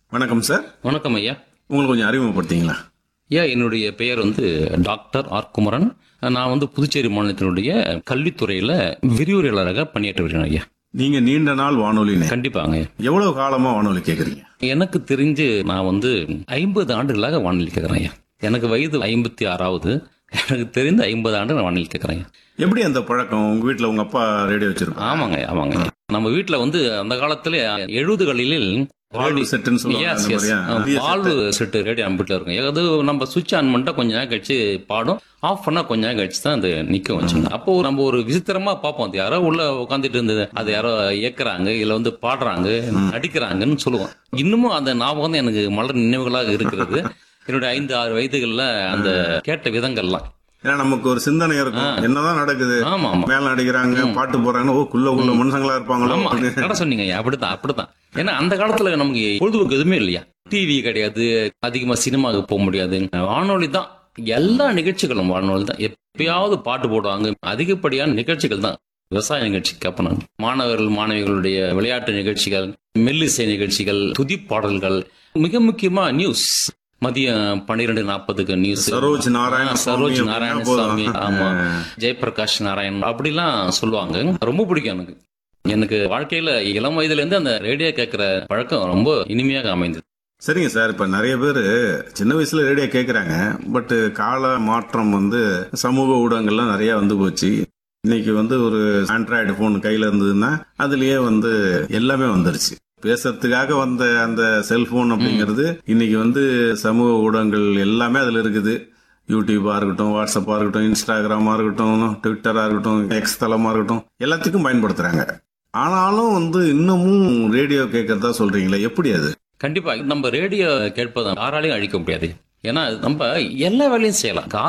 வணக்கம் சார் வணக்கம் ஐயா உங்களுக்கு கொஞ்சம் அறிமுகப்படுத்திங்களா ஐயா என்னுடைய பெயர் வந்து டாக்டர் ஆர் குமரன் நான் வந்து புதுச்சேரி மாநிலத்தினுடைய கல்வித்துறையில விரிவுரையாளராக பணியாற்றி வருகிறேன் ஐயா நீங்க நீண்ட நாள் வானொலி நேயர். கண்டிப்பாங்க ஐயா. எவ்வளவு காலமா வானொலி கேக்குறீங்க எனக்கு தெரிஞ்சு நான் வந்து ஐம்பது ஆண்டுகளாக வானொலி கேட்குறேன் ஐயா எனக்கு வயது ஐம்பத்தி ஆறாவது எனக்கு தெரிந்து ஐம்பது ஆண்டு நான் வானொலி கேட்குறேன் ஐயா எப்படி அந்த பழக்கம் உங்க வீட்ல உங்க அப்பா ரேடியோ வச்சிருப்பாங்க ஆமாங்க ஐயா, ஆமாங்க ஐயா. நம்ம வீட்டில் வந்து அந்த காலத்துல எழுபதுகளில் வாழ்வு செட்டுன்னு சொல்லுவாங்க Yes, அந்த yes. மாதிரியா? ஆ, பெரிய வால்வு செட்டு ரேடியோ நம்ம வீட்டில் இருக்கும் அது நம்ம சுவிட்ச் ஆன் பண்ணிட்டா கொஞ்ச நேரம் கழிச்சு பாடும் ஆஃப் பண்ணா கொஞ்ச நேரம் கழிச்சு தான் அது நிக்க வச்சுங்க அப்போ நம்ம ஒரு விசித்திரமா பார்ப்போம் அது யாரோ உள்ள உட்காந்துட்டு இருந்தது அது யாரோ இயக்குறாங்க இல்ல வந்து பாடுறாங்க நடிக்கிறாங்கன்னு சொல்லுவோம் இன்னமும் அந்த ஞாபகம் தான் எனக்கு மலர் நினைவுகளாக இருக்கிறது என்னுடைய ஐந்து ஆறு வயதுகள்ல அந்த கேட்ட விதங்கள்லாம் ஏன்னா நமக்கு ஒரு சிந்தனை இருக்கும் என்னதான் நடக்குது ஆமா ஆமா மேல நடிக்கிறாங்க பாட்டு போறாங்க ஓ குள்ள உள்ள மனுஷங்களா இருப்பாங்களோ ஆமா கடை சொன்னீங்க ஐயா, அப்படித்தான் அப்படித்தான் ஏன்னா அந்த காலத்துல நமக்கு பொழுதுபோக்கு எதுவுமே இல்லையா டிவி கிடையாது அதிகமா சினிமாவுக்கு போக முடியாது வானொலி தான் எல்லா நிகழ்ச்சிகளும் வானொலி தான் எப்பயாவது பாட்டு போடுவாங்க அதிகப்படியான நிகழ்ச்சிகள் தான் விவசாய நிகழ்ச்சி கேட்பேன் நான் மாணவர்கள் மாணவிகளுடைய விளையாட்டு நிகழ்ச்சிகள் மெல்லிசை நிகழ்ச்சிகள் துதி பாடல்கள் மிக முக்கியமா நியூஸ் மதியம் பன்னிரெண்டு நாற்பதுக்கு நியூஸ் சரோஜ் நாராயண சரோஜ் சுவாமி நாராயண அப்படின்னா சாமி போதும். ஆமா ஜெயபிரகாஷ் நாராயண் அப்படிலாம் சொல்லுவாங்க ரொம்ப பிடிக்கும் எனக்கு எனக்கு வாழ்க்கையில இளம் வயதுல இருந்து அந்த ரேடியோ கேட்கிற பழக்கம் ரொம்ப இனிமையாக அமைந்தது சரிங்க சார் இப்ப நிறைய பேர் சின்ன வயசுல ரேடியோ கேக்குறாங்க பட் கால மாற்றம் வந்து சமூக ஊடகங்கள்லாம் நிறைய வந்து போச்சு இன்னைக்கு வந்து ஒரு ஆண்ட்ராய்டு போன் கையில இருந்ததுன்னா அதுலயே வந்து எல்லாமே வந்துருச்சு பேசுறதுக்காக வந்த அந்த செல்போன் அப்படிங்கிறது இன்னைக்கு வந்து சமூக ஊடகங்கள் எல்லாமே அதுல இருக்குது யூடியூபா இருக்கட்டும் வாட்ஸ்அப்பா இருக்கட்டும் இன்ஸ்டாகிராமா இருக்கட்டும் ட்விட்டரா இருக்கட்டும் எக்ஸ் தளமா இருக்கட்டும் எல்லாத்துக்கும் பயன்படுத்துறாங்க ஆனாலும் வந்து இன்னமும் ரேடியோ கேட்கறதா சொல்றீங்களே எப்படி அது கண்டிப்பா நம்ம ரேடியோ கேட்பதை யாராலையும் அழிக்க முடியாது ஏன்னா நம்ம எல்லா வேலையும் செய்யலாம்